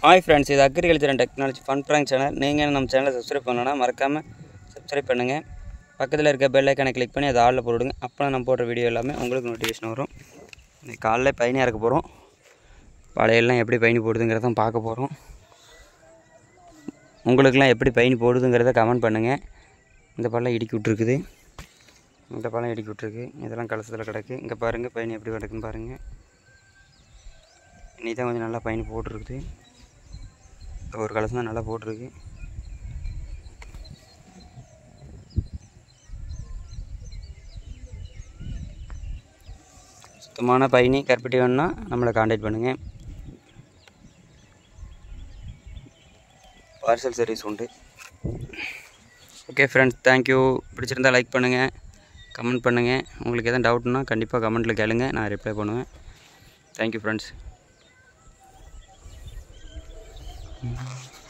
hi friends இது agriculture and technology fun prank channel நீங்கள் நம்ம சேனலை சப்ஸ்கிரைப் பண்ணணும்னா மறக்காமல் சப்ஸ்கிரைப் பண்ணுங்கள் பக்கத்தில் இருக்க பெல் ஐக்கானை கிளிக் பண்ணி அதை ஆளில் போடுங்க அப்போ நம்ம போடுற வீடியோ எல்லாமே உங்களுக்கு நோட்டிஃபிகேஷன் வரும் இன்னைக்கு காலைல பயணி இறக்க போகிறோம் பழையெல்லாம் எப்படி பயணி போடுதுங்கிறத பார்க்க போகிறோம் உங்களுக்கெல்லாம் எப்படி பயணி போடுதுங்கிறத கமெண்ட் பண்ணுங்கள் இந்த பழம் இடுக்கி விட்ருக்குது இந்த பழம் இடுக்கி விட்ருக்கு இதெல்லாம் கலசத்தில் கிடக்கு இங்கே பாருங்கள் பயணி எப்படி கிடக்குன்னு பாருங்கள் இன்னைக்கு தான் கொஞ்சம் நல்லா பயணி போட்டிருக்குது ஒரு கலசம் தான் நல்லா போட்டிருக்கு சுத்தமான பயணி கருப்பட்டி வேணும்னா நம்மளை காண்டாக்ட் பண்ணுங்கள் பார்சல் சர்வீஸ் உண்டு ஓகே ஃப்ரெண்ட்ஸ் தேங்க்யூ பிடிச்சிருந்தா லைக் பண்ணுங்கள் கமெண்ட் பண்ணுங்கள் உங்களுக்கு எதாவது டவுட்னா கண்டிப்பாக கமெண்ட்டில் கேளுங்க நான் ரிப்ளை பண்ணுவேன் தேங்க்யூ ஃப்ரெண்ட்ஸ்